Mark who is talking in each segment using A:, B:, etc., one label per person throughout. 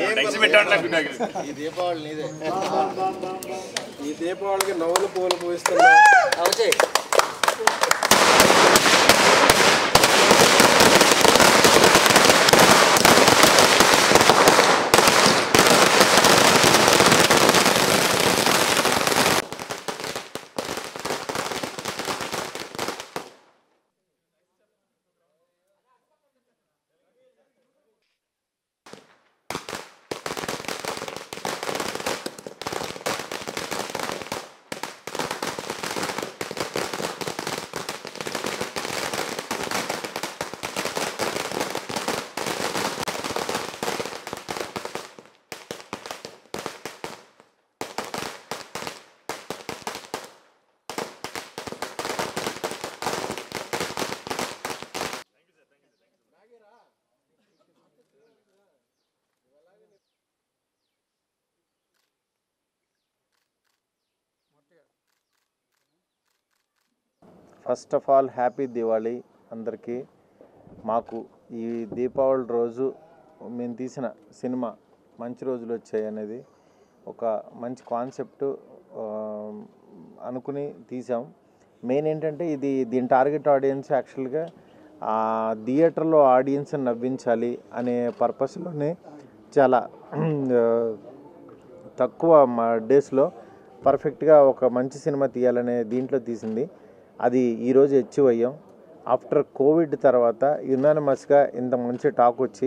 A: ఈ దీపావళి నీదే
B: ఈ దీపావళికి నవ్వులు పూలు పూయిస్తున్నా
A: అవచే
C: first of all happy Diwali అందరికీ మాకు ఈ దీపావళి రోజు మేము తీసిన సినిమా మంచి రోజులు వచ్చాయి అనేది ఒక మంచి కాన్సెప్ట్ అనుకుని తీసాం మెయిన్ ఏంటంటే ఇది దీని టార్గెట్ ఆడియన్స్ యాక్చువల్గా థియేటర్లో ఆడియన్స్ నవ్వించాలి అనే పర్పస్లోనే చాలా తక్కువ మా డేస్లో పర్ఫెక్ట్గా ఒక మంచి సినిమా తీయాలనే దీంట్లో తీసింది అది ఈరోజు అచీవ్ అయ్యాం ఆఫ్టర్ కోవిడ్ తర్వాత యునానిమస్గా ఇంత మంచి టాక్ వచ్చి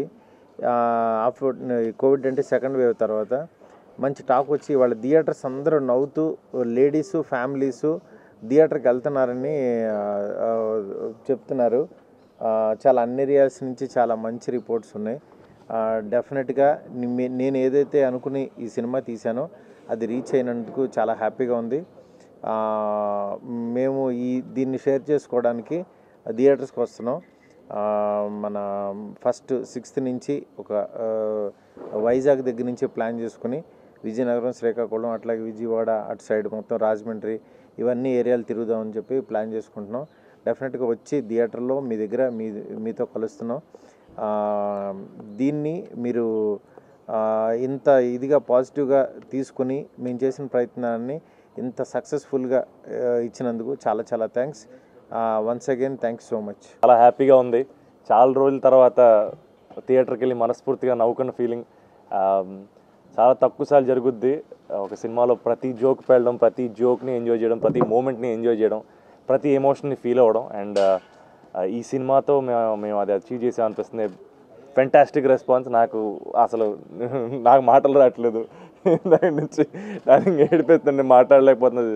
C: ఆఫ్టర్ కోవిడ్ అంటే సెకండ్ వేవ్ తర్వాత మంచి టాక్ వచ్చి వాళ్ళ థియేటర్స్ అందరూ నవ్వుతూ లేడీసు ఫ్యామిలీసు థియేటర్కి వెళ్తున్నారని ఆ, ఆ, చెప్తున్నారు ఆ, చాలా అన్ని ఏరియాస్ నుంచి చాలా మంచి రిపోర్ట్స్ ఉన్నాయి డెఫినెట్గా నేను ఏదైతే అనుకుని ఈ సినిమా తీశానో అది రీచ్ అయినందుకు చాలా హ్యాపీగా ఉంది ఆ, మేము ఈ దీన్ని షేర్ చేసుకోవడానికి థియేటర్స్కి వస్తున్నాం ఆ, మన ఫస్ట్ సిక్స్త్ నుంచి ఒక ఆ, వైజాగ్ దగ్గర నుంచి ప్లాన్ చేసుకుని విజయనగరం శ్రీకాకుళం అట్లాగే విజయవాడ అటు సైడ్ మొత్తం రాజమండ్రి ఇవన్నీ ఏరియాలు తిరుగుదామని చెప్పి ప్లాన్ చేసుకుంటున్నాం డెఫినెట్గా వచ్చి థియేటర్లో మీ దగ్గర మీ మీతో కలుస్తున్నాం ఆ, దీన్ని మీరు ఆ, ఇంత ఇదిగా పాజిటివ్గా తీసుకుని మేము చేసిన ప్రయత్నాన్ని ఇంత సక్సెస్ఫుల్గా ఇచ్చినందుకు చాలా చాలా thanks once again thanks so much
D: చాలా హ్యాపీగా ఉంది చాలా రోజుల తర్వాత థియేటర్కి వెళ్ళి మనస్ఫూర్తిగా నవ్వుకున్న ఫీలింగ్ చాలా తక్కువ సార్లు జరుగుద్ది ఒక సినిమాలో ప్రతి జోక్ పేలడం ప్రతి జోక్ని ఎంజాయ్ చేయడం ప్రతి మూమెంట్ని ఎంజాయ్ చేయడం ప్రతి ఎమోషన్ని ఫీల్ అవ్వడం అండ్ ఈ సినిమాతో మేము మేము అది అచీవ్ చేసాం అనిపిస్తుంది ఫెంటాస్టిక్ రెస్పాన్స్ నాకు అసలు నాకు మాటలు రావట్లేదు దాని నుంచి దాని ఏడిపోతుంది మాట్లాడలేకపోతున్నది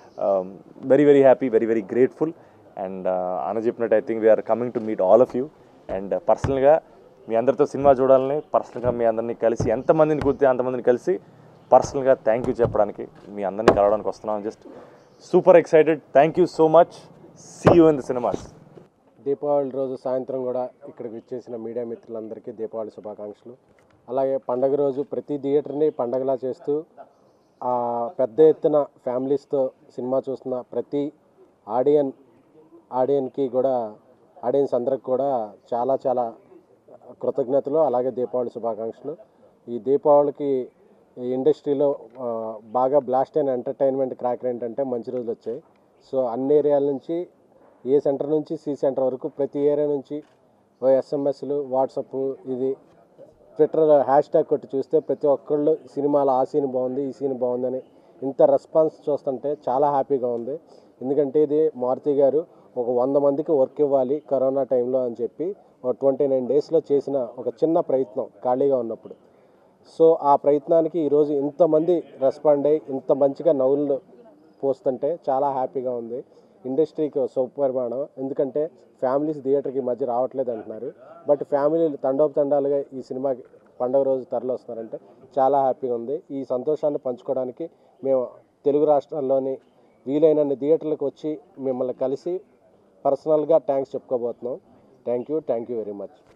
D: very very happy very very grateful and అన్న చెప్పినట్టు I think we are coming to meet all of you and పర్సనల్గా మీ అందరితో సినిమా చూడాలని పర్సనల్గా మీ అందరినీ కలిసి ఎంతమందిని కుదితే అంతమందిని కలిసి పర్సనల్గా థ్యాంక్ యూ చెప్పడానికి మీ అందరినీ కలవడానికి వస్తున్నాం just super excited thank you so much see you in the cinemas
B: Deepavali రోజు సాయంత్రం కూడా ఇక్కడికి వచ్చేసిన మీడియా మిత్రులందరికీ దీపావళి శుభాకాంక్షలు అలాగే పండగ రోజు ప్రతి థియేటర్ని పండగలా చేస్తూ ఆ, పెద్ద ఎత్తున ఫ్యామిలీస్తో సినిమా చూస్తున్న ప్రతి ఆడియన్ ఆడియన్కి కూడా ఆడియన్స్ అందరికి కూడా చాలా చాలా కృతజ్ఞతలు అలాగే దీపావళి శుభాకాంక్షలు ఈ దీపావళికి ఈ ఇండస్ట్రీలో ఆ, బాగా బ్లాస్ట్ అయిన ఎంటర్టైన్మెంట్ క్రాకర్ ఏంటంటే మంచి రోజులు వచ్చాయి సో అన్ని ఏరియాల నుంచి ఏ సెంటర్ నుంచి సి సెంటర్ వరకు ప్రతి ఏరియా నుంచి ఓ ఎస్ఎంఎస్లు వాట్సప్ ఇది ట్విట్టర్ హ్యాష్ ట్యాగ్ కొట్టి చూస్తే ప్రతి ఒక్కళ్ళు సినిమాలో ఆ సీన్ బాగుంది ఈ సీన్ బాగుందని ఇంత రెస్పాన్స్ చూస్తుంటే చాలా హ్యాపీగా ఉంది ఎందుకంటే ఇది మారుతి గారు ఒక వంద మందికి వర్క్ ఇవ్వాలి కరోనా టైంలో అని చెప్పి ఒక ట్వంటీ నైన్ డేస్లో చేసిన ఒక చిన్న ప్రయత్నం ఖాళీగా ఉన్నప్పుడు సో ఆ ప్రయత్నానికి ఈరోజు ఇంతమంది రెస్పాండ్ అయ్యి ఇంత మంచిగా నవ్వులు పోస్తుంటే చాలా హ్యాపీగా ఉంది ఇండస్ట్రీకి సౌపరిమాణం ఎందుకంటే ఫ్యామిలీస్ థియేటర్కి ఈ మధ్య రావట్లేదు అంటున్నారు బట్ ఫ్యామిలీలు తండోపతండాలుగా ఈ సినిమాకి పండుగ రోజు తరలి వస్తున్నారంటే చాలా హ్యాపీగా ఉంది ఈ సంతోషాన్ని పంచుకోవడానికి మేము తెలుగు రాష్ట్రాల్లోని వీలైనన్ని థియేటర్లకు వచ్చి మిమ్మల్ని కలిసి పర్సనల్గా థ్యాంక్స్ చెప్పుకోబోతున్నాం thank you thank you very much